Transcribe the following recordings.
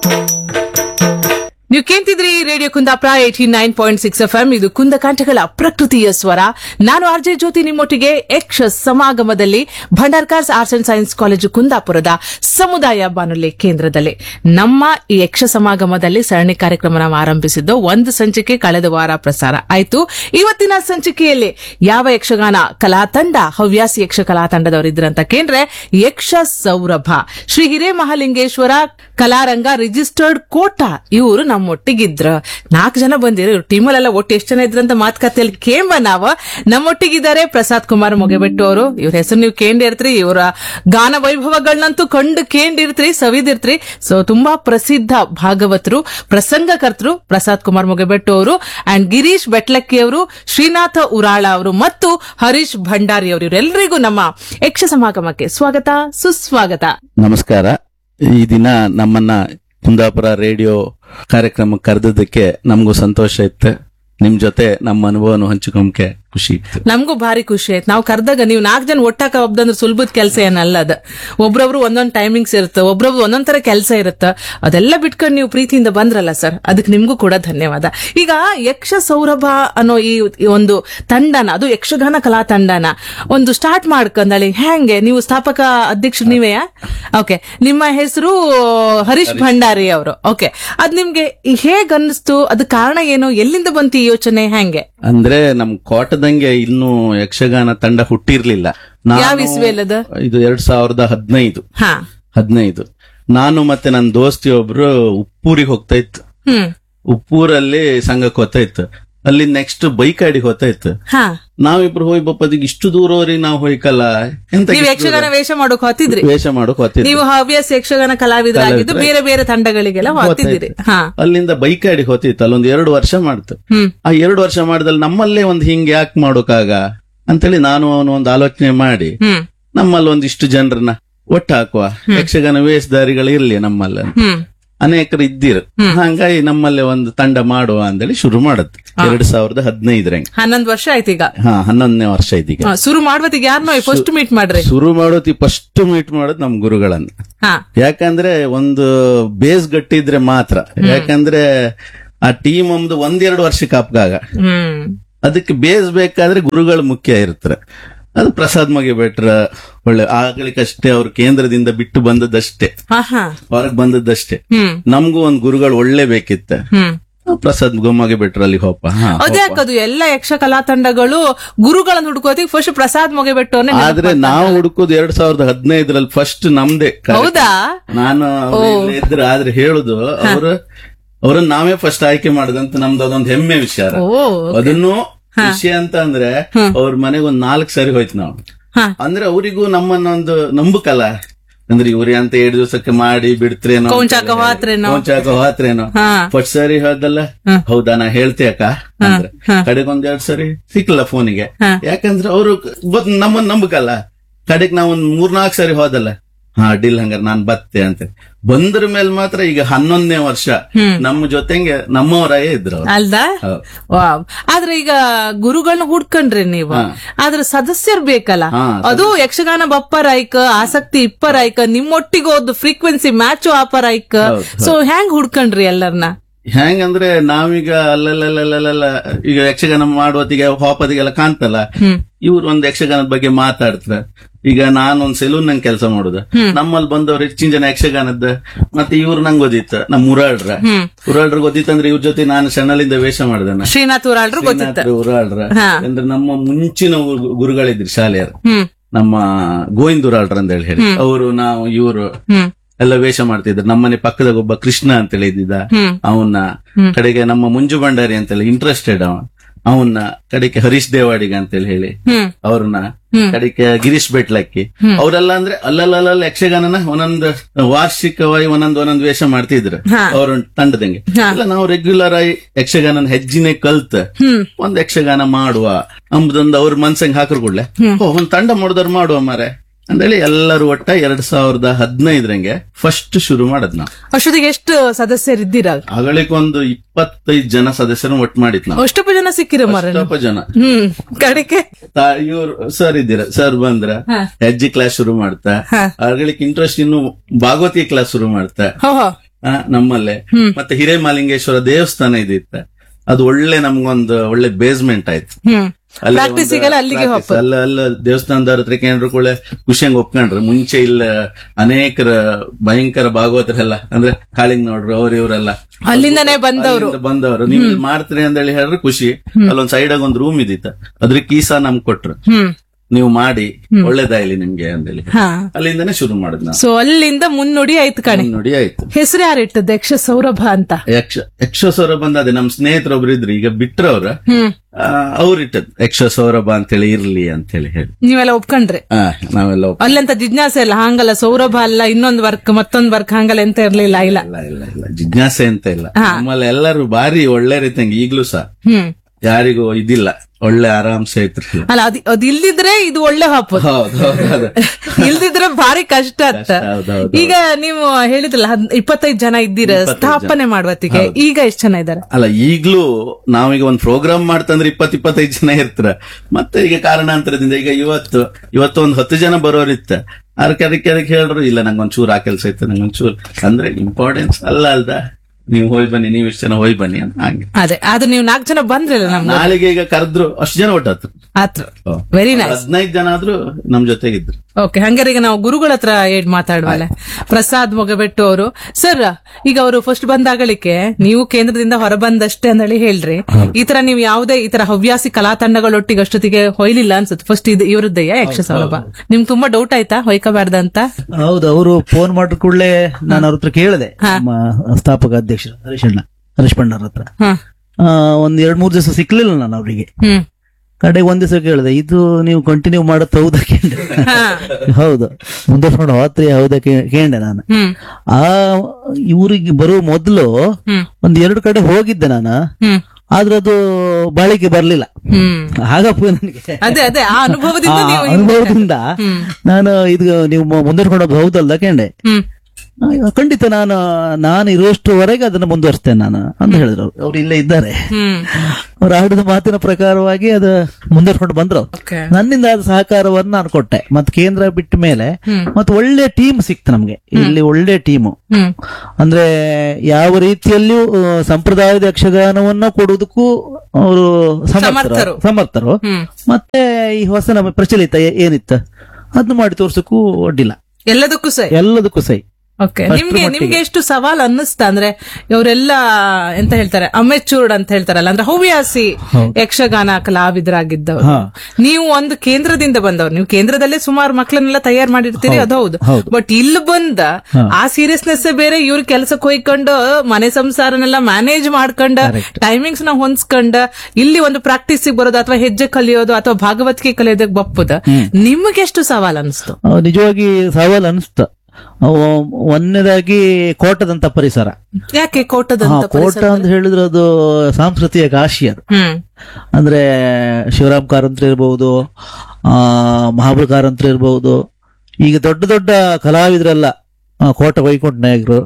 ನೀವು ಕೇಳ್ತಿದ್ರಿ radio Kundapura eighty nine point six F M ಇದು ಕುಂದಕಾಂಠಗಳ ಪ್ರಕೃತಿಯ ಸ್ವರ ನಾನು ಆರ್ಜೆ ಜ್ಯೋತಿ ನಿಮ್ಮೊಟ್ಟಿಗೆ ಯಕ್ಷ ಸಮಾಗಮದಲ್ಲಿ Bhandarkars arts and science college ಕುಂದಾಪುರದ ಸಮುದಾಯ ಬಾನುಲಿ ಕೇಂದ್ರದಲ್ಲಿ ನಮ್ಮ ಈ ಯಕ್ಷ ಸಮಾಗಮದಲ್ಲಿ ಸರಣಿ ಕಾರ್ಯಕ್ರಮ ನಾವು ಆರಂಭಿಸಿದ್ದು ಒಂದು ಸಂಚಿಕೆ ಕಳೆದ ವಾರ ಪ್ರಸಾರ ಆಯ್ತು ಇವತ್ತಿನ ಸಂಚಿಕೆಯಲ್ಲಿ ಯಾವ ಯಕ್ಷಗಾನ ಕಲಾ ತಂಡ ಹವ್ಯಾಸಿ ಯಕ್ಷ ಕಲಾ ತಂಡದವರಿದ್ರಂತ ಕೇಂದ್ರೆ ಯಕ್ಷ ಸೌರಭ ಶ್ರೀ ಹಿರೇಮಹಾಲಿಂಗೇಶ್ವರ ಕಲಾರಂಗ ರಿಜಿಸ್ಟರ್ಡ್ ಕೋಟ ಇವರು ನಮ್ಮೊಟ್ಟಿಗಿದ್ರ ನಾಲ್ಕು ಜನ ಬಂದಿರು ಇವ್ರ ಟೀಮಲ್ಲೆಲ್ಲ ಒಟ್ಟು ಎಷ್ಟು ಜನ ಇದ್ರಂತ ಮಾತುಕತೆಯಲ್ಲಿ ಕೇಂಬ ನಾವ ನಮ್ಮೊಟ್ಟಿಗಿದ್ದಾರೆ ಪ್ರಸಾದ್ ಕುಮಾರ್ ಮೊಗೆಬೆಟ್ಟು ಅವರು ಇವ್ರ ಹೆಸರು ನೀವು ಕೇಂಡಿರ್ತ್ರಿ ಇವರ ಗಾನ ವೈಭವಗಳನ್ನಂತೂ ಕಂಡು ಕೇಂಡಿರ್ತ್ರಿ ಸವಿದಿರ್ತ್ರಿ ಸೊ ತುಂಬಾ ಪ್ರಸಿದ್ಧ ಭಾಗವತರು ಪ್ರಸಂಗಕರ್ತರು ಪ್ರಸಾದ್ ಕುಮಾರ್ ಮೊಗೆಬೆಟ್ಟು ಅವರು ಅಂಡ್ ಗಿರೀಶ್ ಬೆಟ್ಲಕ್ಕಿ ಅವರು ಶ್ರೀನಾಥ ಉರಾಳ ಅವರು ಮತ್ತು ಹರೀಶ್ ಭಂಡಾರಿ ಅವರು ಇವರೆಲ್ಲರಿಗೂ ನಮ್ಮ ಯಕ್ಷ ಸಮಾಗಮಕ್ಕೆ ಸ್ವಾಗತ ಸುಸ್ವಾಗತ ನಮಸ್ಕಾರ ಈ ದಿನ ನಮ್ಮನ್ನ ಕುಂದಾಪುರ ರೇಡಿಯೋ ಕಾರ್ಯಕ್ರಮಕ್ಕೆ ಕರೆದದ್ದಕ್ಕೆ ನಮಗೂ ಸಂತೋಷ ಇತ್ತು ನಿಮ್ ಜೊತೆ ನಮ್ಮ ಅನುಭವನ ಹಂಚಿಕೊಂಬಕ್ಕೆ ಖುಷಿ ಇತ್ತು ನಮಗೂ ಭಾರಿ ಖುಷಿ ಆಯ್ತು ನಾವು ಕರ್ದಾಗ ನೀವು ನಾಲ್ಕು ಜನ ಒಟ್ಟಾಕ ಒಬ್ದಂದ್ರೆ ಸುಲಭದ ಕೆಲಸ ಏನಲ್ಲ ಅದ ಒಬ್ರೊಬ್ರು ಒಂದೊಂದ್ ಟೈಮಿಂಗ್ಸ್ ಇರುತ್ತೆ ಒಬ್ರೊಬ್ರು ಒಂದೊಂದ್ ತರ ಕೆಲಸ ಇರುತ್ತೆ ಅದೆಲ್ಲ ಬಿಟ್ಕೊಂಡು ನೀವು ಪ್ರೀತಿಯಿಂದ ಬಂದ್ರಲ್ಲ ಸರ್ ಅದಕ್ಕೆ ನಿಮ್ಗೂ ಕೂಡ ಧನ್ಯವಾದ ಈಗ ಯಕ್ಷ ಸೌರಭ ಅನ್ನೋ ಈ ಈ ಒಂದು ತಂಡನ ಅದು ಯಕ್ಷಗಾನ ಕಲಾ ತಂಡನ ಒಂದು ಸ್ಟಾರ್ಟ್ ಮಾಡ್ಕೊಂಡಳಿ ಹೆಂಗೆ ನೀವು ಸ್ಥಾಪಕ ಅಧ್ಯಕ್ಷರು ನೀವೇ ಓಕೆ ನಿಮ್ಮ ಹೆಸರು ಹರೀಶ್ ಭಂಡಾರಿ ಅವರು ಓಕೆ ಅದ್ ನಿಮ್ಗೆ ಹೇಗ್ ಅನ್ನಿಸ್ತು ಅದ್ ಕಾರಣ ಏನು ಎಲ್ಲಿಂದ ಬಂತು ಈ ಯೋಚನೆ ಹೆಂಗೆ ಅಂದ್ರೆ ನಮ್ ಕೋಟದಂಗೆ ಇನ್ನು ಯಕ್ಷಗಾನ ತಂಡ ಹುಟ್ಟಿರ್ಲಿಲ್ಲ ನಾನು- ಯಾವ ಇಸ್ವಿಯಲ್ಲದ ಇದು ಎರಡ್ ಸಾವಿರದ ಹದಿನೈದು ಹಾ ಹದಿನೈದು ನಾನು ಮತ್ತೆ ನನ್ನ ದೋಸ್ತಿ ಒಬ್ರು ಉಪ್ಪೂರಿಗೆ ಹೋಗ್ತಾ ಇತ್ತು ಹ್ಮ್ ಉಪ್ಪೂರಲ್ಲಿ ಸಂಘಕ್ಕೆ ಹೋಗ್ತಾ ಇತ್ತು ಅಲ್ಲಿ ನೆಕ್ಸ್ಟ್ ಬೈಕ್ ಅಡಿಗೆ ಹೋಗ್ತಾ ಇತ್ತು ಹಾ ನಾವಿಬ್ರು ಹೋಗಿ ಬಪ್ಪದಿಗೆ ಇಷ್ಟು ದೂರವರೆಗೆ ನಾವು ಹೋಯ್ಕಲ್ಲ ಎಂತ ನೀವು ಯಕ್ಷಗಾನ ವೇಷ ಮಾಡೋಕ್ ಹೊತ್ತಿದ್ರಿ ವೇಷ ಮಾಡೋಕ್ ಹೋಗ್ತಿದ್ವಿ ನೀವು ಹವ್ಯಾಸ ಯಕ್ಷಗಾನ ಕಲಾವಿದರಾಗಿದ್ದು ಬೇರೆ ಬೇರೆ ತಂಡಗಳಿಗೆಲ್ಲ ಹೊತ್ತಿದ್ದೀರಿ ಹಾ ಅಲ್ಲಿಂದ ಬೈಕ್ ಅಡಿ ಹೋತಿತ್ತು ಅಲ್ಲೊಂದ್ ಎರಡು ವರ್ಷ ಮಾಡ್ತು ಹ್ಮ್ ಆ ಎರಡು ವರ್ಷ ಮಾಡಿದಲ್ಲಿ ನಮ್ಮಲ್ಲೇ ಒಂದ್ ಹಿಂಗ್ ಯಾಕೆ ಮಾಡೋಕಾಗ ಅಂತೇಳಿ ನಾನು ಅವನು ಒಂದು ಆಲೋಚನೆ ಮಾಡಿ ಹ್ಮ್ ನಮ್ಮಲ್ಲಿ ಒಂದಿಷ್ಟು ಜನರನ್ನ ಒಟ್ಟು ಹಾಕುವ ಯಕ್ಷಗಾನ ವೇಷಧಾರಿಗಳು ಇರ್ಲಿ ನಮ್ಮಲ್ಲಿ ಹ್ಮ್ ಅನೇಕರು ಇದ್ದಿರು ಹಂಗಾಗಿ ನಮ್ಮಲ್ಲೇ ಒಂದು ತಂಡ ಮಾಡುವ ಅಂತೇಳಿ ಶುರು ಮಾಡತ್ ಎರಡ್ ಸಾವಿರದ ಹದಿನೈದರಂಗೆ ಹನ್ನೊಂದು ವರ್ಷ ಆಯ್ತು ಈಗ ಹಾ ಹನ್ನೊಂದನೇ ವರ್ಷ ಇದೀಗ ಹಾ, ಶುರು ಮಾಡ್ಬತ್ತಿಗೆ ಯಾರನ್ನೋ ಫಸ್ಟ್ ಮೀಟ್ ಮಾಡ್ರಿ ಶುರು ಮಾಡೋತಿ ಫಸ್ಟ್ ಮೀಟ್ ಮಾಡೋದು ನಮ್ ಗುರುಗಳನ್ನ ಹಾ ಯಾಕಂದ್ರೆ ಒಂದು ಬೇಸ್ ಗಟ್ಟಿದ್ರೆ ಮಾತ್ರ ಯಾಕಂದ್ರೆ ಆ ಟೀಮ್ ಒಂದು ಒಂದೆರಡು ವರ್ಷಕ್ಕೆ ಅಪ್ಗಾಗ ಹ್ಮ್ ಅದಕ್ಕೆ ಬೇಸ್ ಬೇಕಾದ್ರೆ ಗುರುಗಳು ಮುಖ್ಯ ಇರ್ತಾರೆ ಅದು ಪ್ರಸಾದ್ ಮಗೆ ಬೆಟ್ರ ಒಳ್ಳೆ ಆಗ್ಲಿಕ್ಕಷ್ಟೇ ಅವ್ರ ಕೇಂದ್ರದಿಂದ ಬಿಟ್ಟು ಬಂದದ್ದಷ್ಟೇ ಹಾ ಹಾ ಹೊರಗ್ ಬಂದದ್ದಷ್ಟೇ ಹ್ಮ್ ನಮಗೂ ಒಂದ್ ಗುರುಗಳು ಒಳ್ಳೆ ಬೇಕಿತ್ತ ಹ್ಮ್ ಪ್ರಸಾದ್ ಗೊಮ್ಮಗೆ ಬೆಟ್ರ ಅಲ್ಲಿ ಹೋಪ ಹಾ, ಅದೇ ಹಾಕದು ಎಲ್ಲ ಯಕ್ಷ ಕಲಾ ತಂಡಗಳು ಗುರುಗಳನ್ನ ಹುಡುಕೋತಿ ಫಸ್ಟ್ ಪ್ರಸಾದ್ ಮೊಗೆಬೆಟ್ಟವನ್ನೇ ಆದ್ರೆ ನಾವು ಹುಡುಕೋದು ಎರಡ್ ಸಾವಿರದ ಹದಿನೈದರಲ್ಲಿ ಫಸ್ಟ್ ನಮ್ದೇ ಕಾರ್ಯಕ್ರಮ. ಹೌದಾ ನಾನು ಅವ್ರು ಇಲ್ಲೇ ಇದ್ರು ಆದ್ರೆ ಹೇಳುದು ಅವರು ಅವ್ರನ್ನ ನಾವೇ ಫಸ್ಟ್ ಆಯ್ಕೆ ಮಾಡುದಂತ ನಮ್ದು ಅದೊಂದು ಹೆಮ್ಮೆ ವಿಚಾರ ಓ ಅದನ್ನು ವಿಷಯ ಅಂತ ಅಂದ್ರೆ ಅವ್ರ ಮನೆಗೆ ಒಂದ್ ನಾಲ್ಕು ಸರಿ ಹೋಯ್ತು ನಾವು ಹಾ ಅಂದ್ರೆ ಅವರಿಗೂ ನಮ್ಮನ್ನೊಂದು ನಂಬಕಲ್ಲ ಅಂದ್ರೆ ಇವ್ರಿ ಅಂತ ಏಳು ದಿವಸಕ್ಕೆ ಮಾಡಿ ಬಿಡ್ತ್ರೇನೋ ಕೌಂಚಾಕ ಹೋತ್ರೇನೋ. ಕೌಂಚಾಕ ಹೋತ್ರೇನೋ ಹಾ ಫಸ್ಟ್ ಸರಿ ಹೇಳ್ದಲ್ಲ ಹೌದಾ ನಾ ಹೇಳ್ತೆ ಅಕ್ಕ ಅಂದ್ರೆ ಕಡೆಗೆ ಒಂದ್ ಎರಡ್ ಸರಿ ಸಿಕ್ಕಿಲ್ಲ ಫೋನಿಗೆ ಹಾ. ಯಾಕಂದ್ರೆ ಅವರು ನಮ್ಮನ್ನ ನಂಬಕಲ್ಲ ಕಡೆಗೆ ನಾವ್ ಒಂದ್ ಮೂರ್ನಾಲ್ಕು ಸರಿ ಹೋದಲ್ಲ ಹಾ ಅಡ್ಡಿಲ್ಲ ಹಂಗಾರೆ ನಾನ್ ಬತ್ತೆ ಅಂತ ಬಂದ್ರ ಮೇಲೆ ಮಾತ್ರ ಈಗ ಹನ್ನೊಂದನೇ ವರ್ಷ ನಮ್ಮ ಜೊತೆಗೆ ನಮ್ಮವರಾಯೇ ಇದ್ರು ಅವ್ರು. ಅಲ್ದಾ ಹೌದು. ವಾವ್ ಆದ್ರೆ ಈಗ ಗುರುಗಳನ್ನ ಹುಡ್ಕಂಡ್ರಿ ನೀವು ಆದ್ರೆ ಸದಸ್ಯರು ಬೇಕಲ್ಲ ಹಾ, ಅದು ಯಕ್ಷಗಾನ ಬಪ್ಪರಾಯ್ಕ ಆಸಕ್ತಿ ಇಪ್ಪರಾಯ್ಕ ನಿಮ್ಮೊಟ್ಟಿಗೆ ಹೋದ್ ಫ್ರೀಕ್ವೆನ್ಸಿ ಮ್ಯಾಚು ಆಪರಾಯ್ಕ ಹೌದು, ಸೊ ಹೆಂಗ್ ಹುಡ್ಕಂಡ್ರಿ ಎಲ್ಲರನ್ನ ಹೆಂಗಂದ್ರೆ ನಾವೀಗ ಅಲ್ಲಲ್ಲಲ್ಲಲ್ಲ ಈಗ ಯಕ್ಷಗಾನ ಮಾಡುವತ್ತಿಗೆ ಹೋಪದಿಗೆಲ್ಲ ಕಾಣ್ತಲ್ಲ ಇವ್ರು ಒಂದ್ ಯಕ್ಷಗಾನದ ಬಗ್ಗೆ ಮಾತಾಡ್ತಾರೆ ಈಗ ನಾನೊಂದ್ ಸೆಲೂನ್ ನಂಗೆ ಕೆಲಸ ಮಾಡುದು ನಮ್ಮಲ್ಲಿ ಬಂದವ್ರು ಹೆಚ್ಚಿನ ಜನ ಯಕ್ಷಗಾನದ ಮತ್ತೆ ಇವ್ರು ನಂಗೆ ಗೊತ್ತಿತ್ತ ನಮ್ ಉರಾಳ್ರ ಉರಾಳ್ರ ಗೊತ್ತಿತ್ತಂದ್ರೆ ಇವ್ರ ಜೊತೆ ನಾನು ಸಣ್ಣಲಿಂದ ವೇಷ ಮಾಡಿದೆ ಶ್ರೀನಾಥ್ ಊರಾಳ್ರು ಗೊತ್ತಿತ್ತ ಉರಾಳ್ರ ಹಾ. ಅಂದ್ರೆ ನಮ್ಮ ಮುಂಚಿನ ಗುರು- ಗುರುಗಳಿದ್ರು ಶಾಲೆಯರು ಹ್ಮ್ ನಮ್ಮ ಗೋವಿಂದ ಉರಾಳ್ರ ಅಂತ ಹೇಳಿ ಹೇಳಿ ಅವರು ನಾವು ಇವರು ಹ್ಮ್ ಎಲ್ಲ ವೇಷ ಮಾಡ್ತಿದ್ರು ನಮ್ಮನೆ ಪಕ್ಕದಾಗ ಒಬ್ಬ ಕೃಷ್ಣ ಅಂತ ಹೇಳಿದ್ದ ಹ್ಮ್ ಅವನ್ನ ಕಡೆಗೆ ನಮ್ಮ ಮಂಜು ಭಂಡಾರಿ ಅಂತೇಳಿ ಇಂಟ್ರೆಸ್ಟೆಡ್ ಅವ ಅವನ್ನ ಕಡೆಗೆ ಹರೀಶ್ ದೇವಾಡಿಗ ಅಂತೇಳಿ ಹೇಳಿ ಹ್ಮ್ ಅವ್ರನ್ನ ಕಡೆಗೆ ಗಿರೀಶ್ ಬೆಟ್ಲಕ್ಕಿ ಅವರೆಲ್ಲ ಅಂದ್ರೆ ಅಲ್ಲಲ್ಲಲ್ಲ ಯಕ್ಷಗಾನನ ಒಂದೊಂದು ವಾರ್ಷಿಕವಾಗಿ ಒಂದೊಂದ್ ಒಂದೊಂದ್ ವೇಷ ಮಾಡ್ತಿದ್ರು ಹಾ. ಅವ್ರ ತಂಡದಂಗೆ ಇಲ್ಲ ನಾವು ರೆಗ್ಯುಲರ್ ಆಗಿ ಯಕ್ಷಗಾನನ ಹೆಜ್ಜಿನೇ ಕಲ್ತ್ ಹ್ಮ್ ಒಂದ್ ಯಕ್ಷಗಾನ ಮಾಡುವ ಅಂಬುದೊಂದು ಅವ್ರ ಮನ್ಸಂಗ್ ಹಾಕ್ರ ಕೂಡ್ಲೆ ಓ ಒಂದ್ ತಂಡ ಮಾಡಿದವ್ರು ಮಾಡುವ ಮಾರೆ ಅಂದೇಳಿ ಎಲ್ಲರೂ ಒಟ್ಟ ಎರಡ್ ಸಾವಿರದ ಹದಿನೈದರಂಗೆ ಫಸ್ಟ್ ಶುರು ಮಾಡದ್ ನಾವು ಅಷ್ಟೊತ್ತಿಗೆ ಎಷ್ಟು ಸದಸ್ಯರಿದ್ದೀರ ಅಗಳಿಗೊಂದು ಒಂದು ಇಪ್ಪತ್ತೈದು ಜನ ಸದಸ್ಯರನ್ನ ಒಟ್ಟು ಮಾಡಿತ್ ನಾವು ಅಷ್ಟಪ್ಪ ಜನ ಸಿಕ್ಕಿರ ಮರ ಸ್ವಲ್ಪ ಜನ ಹ್ಮ್ ಕಡೆಗೆ ಇವ್ರು ಸರ್ ಇದ್ದೀರ ಸರ್ ಬಂದ್ರ ಹಾ. ಹೆಜ್ಜೆ ಕ್ಲಾಸ್ ಶುರು ಮಾಡ್ತಾ ಹಾ. ಅಗಳಿಗೆ ಇಂಟ್ರೆಸ್ಟ್ ಇನ್ನು ಭಾಗವತಿ ಕ್ಲಾಸ್ ಶುರು ಮಾಡ್ತಾ ಹೋ ಹೋ ಆ, ನಮ್ಮಲ್ಲೇ ಮತ್ತೆ ಹಿರೇಮಾಲಿಂಗೇಶ್ವರ ದೇವಸ್ಥಾನ ಇದಿತ್ತ ಅದು ಒಳ್ಳೆ ನಮ್ಗೊಂದು ಒಳ್ಳೆ ಬೇಸ್ಮೆಂಟ್ ಆಯ್ತು ಹ್ಮ್ ಅಲ್ಲಿ Practice ಒಂದು ಗೆಲ್ಲ ಅಲ್ಲಿಗೆ practice. ಹೋಗ್ಬೋದು. ಅಲ್ಲ ಅಲ್ಲ ದೇವಸ್ಥಾನದವ್ರ ಹತ್ರ ಕೇಂದ್ರ ಕೂಡ ಖುಷಿಯಂಗ್ ಒಪ್ಕೊಂಡ್ರು ಮುಂಚೆ ಇಲ್ಲ ಅನೇಕರ ಭಯಂಕರ ಭಾಗವತರೆಲ್ಲ ಅಂದ್ರೆ ಕಾಳಿಂಗ್ ನೋಡ್ರು ಅವ್ರ ಇವರೆಲ್ಲ ಅಲ್ಲಿಂದನೇ ಬಂದವರು ಅಲ್ಲಿಂದ ಬಂದವರು ನೀವು ಇಲ್ಲಿ ಮಾಡ್ತೀರಿ ಅಂತ ಹೇಳಿ ಹೇಳಿದ್ರೆ ಖುಷಿ ಅಲ್ಲೊಂದ್ ಸೈಡ್ ಆಗ ಒಂದು ರೂಮ್ ಇದಿತ್ತ ಅದ್ರ ಕೀಸ ನಮ್ಗೆ ಕೊಟ್ರು ಹ್ಮ್ ನೀವು ಮಾಡಿ ಒಳ್ಳೇದಾಯ್ಲಿ ನಿಮ್ಗೆ ಅಂತೇಳಿ ಹಾ ಅಲ್ಲಿಂದನೇ ಶುರು ಮಾಡಿದ್ ನಾವು ಸೊ ಅಲ್ಲಿಂದ ಮುನ್ನುಡಿ ಆಯ್ತು ಕಣೆ ನೋಡಿ ಆಯ್ತು ಹೆಸರು ಯಾರು ಇಟ್ಟದ್ದು ಯಕ್ಷ ಸೌರಭ ಅಂತ ಯಕ್ಷ ಯಕ್ಷಸ್ವರ ಬಂದದೆ ನಮ್ ಸ್ನೇಹಿತರೊಬ್ರು ಇದ್ರು ಈಗ ಬಿಟ್ರವ್ರ ಹ್ಮ್ ಅವ್ರು ಇಟ್ಟದ್ ಯಕ್ಷ ಸೌರಭ ಅಂತೇಳಿ ಇರ್ಲಿ ಅಂತ ಹೇಳಿ ಹೇಳಿ ನೀವೆಲ್ಲ ಒಪ್ಕೊಂಡ್ರಿ ಆ, ನಾವೆಲ್ಲ ಒಪ್ಪ- ಅಲ್ಲಂತ ಜಿಜ್ಞಾಸೆ ಇಲ್ಲ ಹಂಗಲ್ಲ ಸೌರಭ ಅಲ್ಲ ಇನ್ನೊಂದ್ ವರ್ಕ್ ಮತ್ತೊಂದ್ ವರ್ಕ್ ಹಂಗಲ್ಲ ಎಂತ ಇರ್ಲಿಲ್ಲ ಇಲ್ಲ ಇಲ್ಲ ಇಲ್ಲ ಇಲ್ಲ ಜಿಜ್ಞಾಸೆ ಅಂತ ಇಲ್ಲ ನಮ್ಮಲ್ಲಿ ಎಲ್ಲರೂ ಬಾರಿ ಒಳ್ಳೆ ರೀತಿಯಂಗೆ ಈಗ್ಲೂ ಸಹ ಹ್ಮ್ ಯಾರಿಗೂ ಇದಿಲ್ಲ ಒಳ್ಳೆ ಆರಾಮ್ಸೆ ಐತ್ರಿ ಅಲ್ಲ ಅದ್ ಅದ್ ಇಲ್ದಿದ್ರೆ ಇದು ಒಳ್ಳೆ ಹಾಪೋದು ಹೌದು ಹೌದು, ಹೌದು. ಇಲ್ದಿದ್ರೆ ಭಾರಿ ಕಷ್ಟ ಅತ್ತ ಹೌದು, ಹೌದು. ಈಗ ನೀವು ಹೇಳಿದ್ರಲ್ಲ ಹದ್- ಇಪ್ಪತ್ತೈದು ಜನ ಇದ್ದೀರ ಸ್ಥಾಪನೆ ಮಾಡುವತ್ತಿಗೆ ಈಗ ಎಷ್ಟ್ ಜನ ಇದಾರೆ ಅಲ್ಲ ಈಗ್ಲೂ ನಾವೀಗ ಒಂದ್ ಪ್ರೋಗ್ರಾಮ್ ಮಾಡ್ತಂದ್ರೆ ಇಪ್ಪತ್ ಇಪ್ಪತ್ತೈದು ಜನ ಇರ್ತಾರ ಮತ್ತೆ ಈಗ ಕಾರಣಾಂತರದಿಂದ ಈಗ ಇವತ್ತು ಇವತ್ತು ಒಂದ್ ಹತ್ತು ಜನ ಬರೋರಿತ್ತ ಅದಕ್ಕೆ ಅದಕ್ಕೆ ಅದಕ್ಕೆ ಹೇಳ್ರು ಇಲ್ಲ ನಂಗೊಂದ್ ಚೂರ್ ಆ ಕೆಲ್ಸ ಇತ್ತು ನಂಗೊಂದ್ ಚೂರ್ ಅಂದ್ರೆ ಇಂಪಾರ್ಟೆನ್ಸ್ ಅಲ್ಲ ಅಲ್ದ ನೀವು ಹೋಯ್ ಬನ್ನಿ ನೀವು ಇಷ್ಟು ಜನ ಹೋಯ್ ಬನ್ನಿ ಅಂತ ಹಂಗೆ ಅದೇ ಆದ್ರೆ ನೀವು ನಾಲ್ಕು ಜನ ಬಂದ್ರಲ್ಲ ನಮ್ಗೆ ನಾಳೆಗೆ ಈಗ ಕರೆದ್ರು ಅಷ್ಟು ಜನ ಒಟ್ಟಾತು ಆತ್ರ ವೆರಿ ನೈಸ್ ಹದಿನೈದು ಜನ ಆದ್ರೂ ನಮ್ ಜೊತೆಗಿದ್ರು ಓಕೆ ಹಂಗಾರೆ ಈಗ ನಾವು ಗುರುಗಳ ಹತ್ರ ಏಡ್ ಮಾತಾಡುವಲ್ಲ ಪ್ರಸಾದ್ ಮೊಗಬೆಟ್ಟು ಅವರು ಸರ್ ಈಗ ಅವರು ಫಸ್ಟ್ ಬಂದಾಗಳಿಕೆ ನೀವು ಕೇಂದ್ರದಿಂದ ಹೊರ ಬಂದಷ್ಟೇ ಅಂದೇಳಿ ಹೇಳ್ರಿ ಈ ತರ ನೀವು ಯಾವುದೇ ಈ ತರ ಹವ್ಯಾಸಿ ಕಲಾ ತಂಡಗಳೊಟ್ಟಿಗೆ ಅಷ್ಟೊತ್ತಿಗೆ ಹೊಯ್ಲಿಲ್ಲ ಅನ್ಸುತ್ತೆ ಫಸ್ಟ್ ಇದು ಇವರದ್ದಯ್ಯ ಯಕ್ಷ ಸೌರಭ ನಿಮ್ಗೆ ತುಂಬಾ ಡೌಟ್ ಆಯ್ತಾ ಹೊಯ್ಕೋಬಾರ್ದಂತ ಹೌದು ಅವರು ಫೋನ್ ಮಾಡಿದ ಕೂಡಲೇ ನಾನು ಅವ್ರ ಹತ್ರ ಕೇಳಿದೆ ನಮ್ಮ ಸ್ಥಾಪಕ ಅಧ್ಯಕ್ಷರು ಹರೀಶಣ್ಣ ಹರೀಶ್ ಪಣ್ಣವ್ರ ಹತ್ರ ಹ ಆ, ಒಂದ್ ಎರಡ್ ಮೂರ್ ದಿವಸ ಸಿಕ್ಲಿಲ್ಲ ನಾನು ಅವರಿಗೆ ಹ್ಮ್ ಕಡೆಗೆ ಒಂದ್ ದಿವಸ ಕೇಳಿದೆ ಇದು ನೀವು ಕಂಟಿನ್ಯೂ ಮಾಡತ್ ಹೌದಾ ಕೇಂದ್ರ ಹಾ. ಹೌದು ಮುಂದುವರ್ಸ್ಕೊಂಡು ಹೋತ್ರಿ ಹೌದಾ ಕೇ- ಕೇಂಡೆ ನಾನು ಹ್ಮ್ ಆ ಇವ್ರಿಗೆ ಬರುವ ಮೊದಲು ಹ್ಮ್ ಒಂದ್ ಎರಡು ಕಡೆ ಹೋಗಿದ್ದೆ ನಾನು ಹ್ಮ್ ಆದ್ರೆ ಅದು ಬಾಳಿಕೆ ಬರ್ಲಿಲ್ಲ ಹ್ಮ್ ಹಾಗಪ್ಪ ನನಗೆ ಅದೇ ಅದೇ ಆ ಅನುಭವದಿಂದ ಆ ನೀವು ಅನುಭವದಿಂದ ನಾನು ಇದು ನೀವು ಮುಂದರ್ಕೊಂಡು ಹೋಗೋದು ಹೌದಲ್ದ ಕೇಂಡೆ ಹ್ಮ್ ಆ, ಖಂಡಿತ ನಾನು ನಾನು ಇರುವಷ್ಟುವರೆಗೆ ಅದನ್ನ ಮುಂದುವರಿಸ್ತೇನೆ ನಾನು ಅಂತ ಹೇಳಿದ್ರು ಅವ್ರು. ಅವ್ರು ಇಲ್ಲೇ ಇದ್ದಾರೆ ಹ್ಮ್ ಅವ್ರು ಆಡಿದ ಮಾತಿನ ಪ್ರಕಾರವಾಗಿ ಅದು ಮುಂದುವರ್ಕೊಂಡು ಬಂದ್ರು ಅವ್ರು. ಓಕೆ ನನ್ನಿಂದ ಆದ ಸಹಕಾರವನ್ನು ನಾನು ಕೊಟ್ಟೆ ಮತ್ತೆ ಕೇಂದ್ರ ಬಿಟ್ಟ ಮೇಲೆ ಹ್ಮ್. ಮತ್ತೆ ಒಳ್ಳೆ ಟೀಮ್ ಸಿಕ್ತು ನಮ್ಗೆ ಇಲ್ಲಿ ಒಳ್ಳೆ ಟೀಮು ಹ್ಮ್ ಅಂದ್ರೆ ಯಾವ ರೀತಿಯಲ್ಲಿಯೂ ಆ, ಸಂಪ್ರದಾಯದ ಯಕ್ಷಗಾನವನ್ನ ಕೊಡುವುದಕ್ಕೂ ಅವರು ಸಮರ್ಥರು. ಸಮರ್ಥರು ಸಮರ್ಥರು ಹ್ಮ್ ಮತ್ತೆ ಈ ಹೊಸ ನಮ್ಮ ಪ್ರಚಲಿತ ಏ- ಏನಿತ್ತು ಅದನ್ನ ಮಾಡಿ ತೋರ್ಸಕ್ಕೂ ಒಡ್ಡಿಲ್ಲ ಎಲ್ಲದಕ್ಕೂ ಸರಿ ಎಲ್ಲದಕ್ಕೂ ಸೈ ಓಕೆ ನಿಮ್ಗೆ ನಿಮ್ಗೆ ಎಷ್ಟು ಸವಾಲ್ ಅನ್ನಿಸ್ತಾ ಅಂದ್ರೆ ಇವರೆಲ್ಲ ಎಂತ ಹೇಳ್ತಾರೆ ಅಮೆಚೂರ್ಡ್ ಅಂತ ಹೇಳ್ತಾರಲ್ಲ ಅಂದ್ರೆ ಹವ್ಯಾಸಿ ಯಕ್ಷಗಾನ ಕಲಾವಿದರಾಗಿದ್ದವರು ಹಾ. ನೀವು ಒಂದು ಕೇಂದ್ರದಿಂದ ಬಂದವರು ನೀವು ಕೇಂದ್ರದಲ್ಲೇ ಸುಮಾರು ಮಕ್ಕಳನ್ನೆಲ್ಲ ತಯಾರು ಮಾಡಿರ್ತೀರಿ ಅದು ಹೌದು ಹೌದು. ಬಟ್ ಇಲ್ಲಿ ಬಂದ ಆ ಸೀರಿಯಸ್ನೆಸ್ ಬೇರೆ ಇವ್ರ ಕೆಲ್ಸಕ್ಕೆ ಹೋಯ್ಕೊಂಡು ಮನೆ ಸಂಸಾರನೆಲ್ಲ ಮ್ಯಾನೇಜ್ ಮಾಡ್ಕೊಂಡ ಟೈಮಿಂಗ್ಸ್ ನ ಹೊಂದ್ಸ್ಕೊಂಡ ಇಲ್ಲಿ ಒಂದು ಪ್ರಾಕ್ಟೀಸ್ ಬರೋದು ಅಥವಾ ಹೆಜ್ಜೆ ಕಲಿಯೋದು ಅಥವಾ ಭಾಗವತಿಕೆ ಕಲಿಯೋದಕ್ಕೆ ಬಪ್ಪುದ ನಿಮ್ಗೆ ಎಷ್ಟು ಸವಾಲ್ ಅನಿಸ್ತು ಆ, ನಿಜವಾಗಿ ಸವಾಲ್ ಅನಿಸ್ತು ಅವು ಒಂದನೇದಾಗಿ ಕೋಟದಂತ ಪರಿಸರ ಯಾಕೆ ಹಾ, ಕೋಟದಂತ ಕೋಟ ಅಂತ ಹೇಳಿದ್ರೆ ಅದು ಸಾಂಸ್ಕೃತಿಕ ಕಾಶಿ ಅದು ಹ್ಮ್ ಅಂದ್ರೆ ಶಿವರಾಮ್ ಕಾರಂತ್ರ ಇರ್ಬಹುದು ಆ ಮಹಾಬಲ ಕಾರಂತ್ರ ಇರ್ಬಹುದು ಈಗ ದೊಡ್ಡ ದೊಡ್ಡ ಕಲಾವಿದರೆಲ್ಲ ಆ, ಕೋಟ ವೈಕುಂಠ ನಾಯಕರು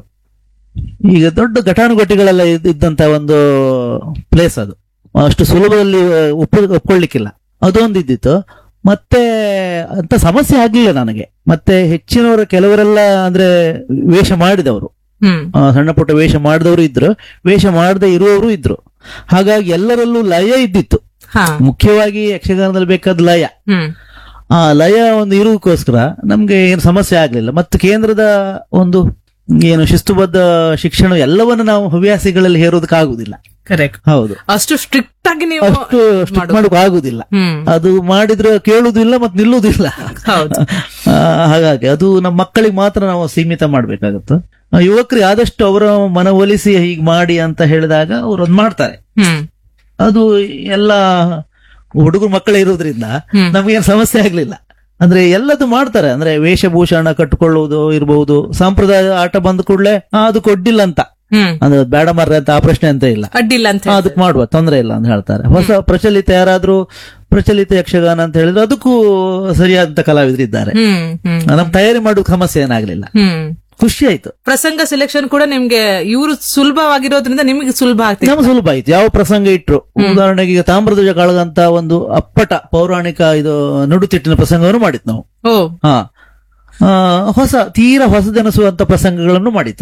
ಈಗ ದೊಡ್ಡ ಘಟಾನುಘಟಿಗಳೆಲ್ಲ ಇದ್- ಇದ್ದಂತ ಒಂದು ಪ್ಲೇಸ್ ಅದು ಅಷ್ಟು ಸುಲಭದಲ್ಲಿ ಒಪ್ಪ ಒಪ್ಕೊಳ್ಳಿಕ್ಕಿಲ್ಲ ಅದೊಂದು ಇದ್ದಿತ್ತು ಮತ್ತೆ ಅಂತ ಸಮಸ್ಯೆ ಆಗ್ಲಿಲ್ಲ ನನಗೆ ಮತ್ತೆ ಹೆಚ್ಚಿನವರ ಕೆಲವರೆಲ್ಲ ಅಂದ್ರೆ ವೇಷ ಮಾಡಿದವರು ಹ್ಮ್ ಆ, ಸಣ್ಣ ಪುಟ್ಟ ವೇಷ ಮಾಡಿದವರು ಇದ್ರು ವೇಷ ಮಾಡದೆ ಇರುವವರು ಇದ್ರು ಹಾಗಾಗಿ ಎಲ್ಲರಲ್ಲೂ ಲಯ ಇದ್ದಿತ್ತು ಹಾ ಮುಖ್ಯವಾಗಿ ಯಕ್ಷಗಾನದಲ್ಲಿ ಬೇಕಾದ ಲಯ ಹ್ಮ್ ಆ ಲಯ ಒಂದು ಇರುವುದಕ್ಕೋಸ್ಕರ ನಮ್ಗೆ ಏನು ಸಮಸ್ಯೆ ಆಗ್ಲಿಲ್ಲ ಮತ್ತು ಕೇಂದ್ರದ ಒಂದು ಏನು ಶಿಸ್ತುಬದ್ಧ ಶಿಕ್ಷಣ ಎಲ್ಲವನ್ನು ನಾವು ಹವ್ಯಾಸಿಗಳಲ್ಲಿ ಹೇರೋದಕ್ಕಾಗುದಿಲ್ಲ ಕರೆಕ್ಟ್ ಹೌದು ಅಷ್ಟು ಸ್ಟ್ರಿಕ್ಟ್ ಆಗಿ ನೀವು ಅಷ್ಟು ಸ್ಟಿಕ್ ಮಾಡೋಕೆ ಆಗುದಿಲ್ಲ ಹ್ಮ್ ಅದು ಮಾಡಿದ್ರೆ ಕೇಳುವುದಿಲ್ಲ ಮತ್ತು ನಿಲ್ಲುವುದಿಲ್ಲ ಹೌದು ಆ, ಹಾಗಾಗಿ ಅದು ನಮ್ಮ ಮಕ್ಕಳಿಗೆ ಮಾತ್ರ ನಾವು ಸೀಮಿತ ಮಾಡ್ಬೇಕಾಗತ್ತೆ ಆ, ಯುವಕರಿಗೆ ಆದಷ್ಟು ಅವರ ಮನವೊಲಿಸಿ ಹೀಗೆ ಮಾಡಿ ಅಂತ ಹೇಳಿದಾಗ ಅವ್ರು ಅದ್ ಮಾಡ್ತಾರೆ ಹ್ಮ್ ಅದು ಎಲ್ಲ ಹುಡುಗರು ಮಕ್ಕಳೇ ಇರೋದ್ರಿಂದ ಹ್ಮ್. ನಮಗೇನು ಸಮಸ್ಯೆ ಆಗ್ಲಿಲ್ಲ ಅಂದ್ರೆ ಎಲ್ಲದು ಮಾಡ್ತಾರೆ ಅಂದ್ರೆ ವೇಷಭೂಷಣ ಕಟ್ಟಿಕೊಳ್ಳುವುದು ಇರಬಹುದು ಸಾಂಪ್ರದಾಯ ಆಟ ಬಂದ ಕೂಡಲೇ ಅದು ಕೊಡ್ಡಿಲ್ಲ ಅಂತ ಹ್ಮ್ ಅಂದ್ರೆ ಬೇಡ ಮಾರ್ರೆ ಅಂತ ಆ ಪ್ರಶ್ನೆ ಅಂತ ಇಲ್ಲ ಅಡ್ಡಿಲ್ಲ ಅಂತ ಆ, ಅದಕ್ಕೆ ಮಾಡುವ ತೊಂದರೆ ಇಲ್ಲ ಅಂತ ಹೇಳ್ತಾರೆ ಹೊಸ ಪ್ರಚಲಿತ ಯಾರಾದ್ರೂ ಪ್ರಚಲಿತ ಯಕ್ಷಗಾನ ಅಂತ ಹೇಳಿದ್ರೆ ಅದಕ್ಕೂ ಸರಿಯಾದಂತ ಕಲಾವಿದರು ಇದ್ದಾರೆ ಹ್ಮ್ ಹ್ಮ್ ನಮ್ ತಯಾರಿ ಮಾಡೋಕ್ ಸಮಸ್ಯೆ ಏನಾಗ್ಲಿಲ್ಲ ಹ್ಮ್ ಖುಷಿ ಆಯ್ತು ಪ್ರಸಂಗ ಸೆಲೆಕ್ಷನ್ ಕೂಡ ನಿಮ್ಗೆ ಇವರು ಸುಲಭವಾಗಿರೋದ್ರಿಂದ ನಿಮ್ಗೆ ಸುಲಭ ಆಗ್ತಿದೆ ನಮ್ ಸುಲಭ ಆಯ್ತು ಯಾವ ಪ್ರಸಂಗ ಇಟ್ರು ಉದಾಹರಣೆಗೆ ಈಗ ತಾಮ್ರಧ್ವಜ ಕಾಳಗಂತ ಒಂದು ಅಪ್ಪಟ ಪೌರಾಣಿಕ ಇದು ನುಡುತಿಟ್ಟಿನ ಪ್ರಸಂಗವನ್ನು ಮಾಡಿತ್ ನಾವು ಓ ಹಾ ಆ, ಹೊಸ ತೀರಾ ಹೊಸದೆನಿಸುವಂತ ಪ್ರಸಂಗಗಳನ್ನು ಮಾಡಿತ್ತು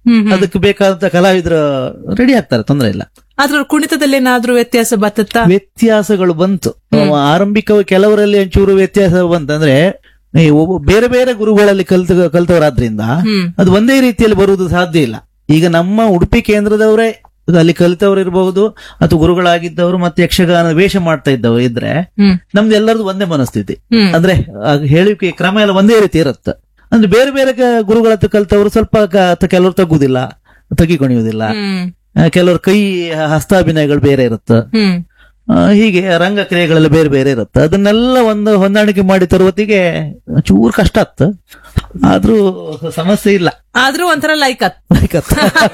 ಹ್ಮ್, ಹ್ಮ್. ಅದಕ್ಕೆ ಬೇಕಾದಂತ ಕಲಾವಿದರು ರೆಡಿ ಆಗ್ತಾರೆ ತೊಂದರೆ ಇಲ್ಲ ಅದ್ರ ಕುಣಿತದಲ್ಲಿ ಏನಾದ್ರೂ ವ್ಯತ್ಯಾಸ ಬರ್ತತ್ತಾ ವ್ಯತ್ಯಾಸಗಳು ಬಂತು ಆರಂಭಿಕ ಕೆಲವರಲ್ಲಿ ಒಂಚೂರು ವ್ಯತ್ಯಾಸ ಬಂತಂದ್ರೆ ಈ ಒಬ್ಬ ಬೇರೆ ಬೇರೆ ಗುರುಗಳಲ್ಲಿ ಕಲ್ತ ಕಲ್ತವರಾದ್ರಿಂದ ಹ್ಮ್ ಅದು ಒಂದೇ ರೀತಿಯಲ್ಲಿ ಬರುವುದು ಸಾಧ್ಯ ಇಲ್ಲ ಈಗ ನಮ್ಮ ಉಡುಪಿ ಕೇಂದ್ರದವರೇ ಅಲ್ಲಿ ಕಲಿತವ್ರು ಇರಬಹುದು ಅಥವಾ ಗುರುಗಳಾಗಿದ್ದವರು ಮತ್ತೆ ಯಕ್ಷಗಾನ ವೇಷ ಮಾಡ್ತಾ ಇದ್ದವರು ಇದ್ರೆ ಹ್ಮ್ ನಮ್ದು ಎಲ್ಲರದು ಒಂದೇ ಮನಸ್ಥಿತಿ ಹ್ಮ್ ಅಂದ್ರೆ ಆ ಹೇಳಿಕೆ ಕ್ರಮ ಎಲ್ಲ ಒಂದೇ ರೀತಿ ಇರುತ್ತೆ ಅಂದ್ರೆ ಬೇರೆ ಬೇರೆ ಕ- ಗುರುಗಳ ಹತ್ರ ಕಲ್ತವರು ಸ್ವಲ್ಪ ಕ- ತ- ಕೆಲವರು ತಗ್ಗುದಿಲ್ಲ ತಗ್ಗಿಕೊಣಿಯುವುದಿಲ್ಲ ಹ್ಮ್ ಆ, ಕೆಲವರು ಕೈ ಹಸ್ತಾಭಿನಯಗಳು ಬೇರೆ ಇರುತ್ತೆ ಹ್ಮ್ ಆ, ಹೀಗೆ ರಂಗ ಕ್ರಿಯೆಗಳೆಲ್ಲ ಬೇರೆ ಬೇರೆ ಇರುತ್ತೆ ಅದನ್ನೆಲ್ಲ ಒಂದು ಹೊಂದಾಣಿಕೆ ಮಾಡಿ ತರುವತ್ತಿಗೆ ಚೂರು ಕಷ್ಟ ಆತ್ ಆದ್ರೂ ಸಮಸ್ಯೆ ಇಲ್ಲ ಆದ್ರೂ ಒಂಥರ ಲೈಕ್ ಅತ್ ಆಯ್ಕತ್.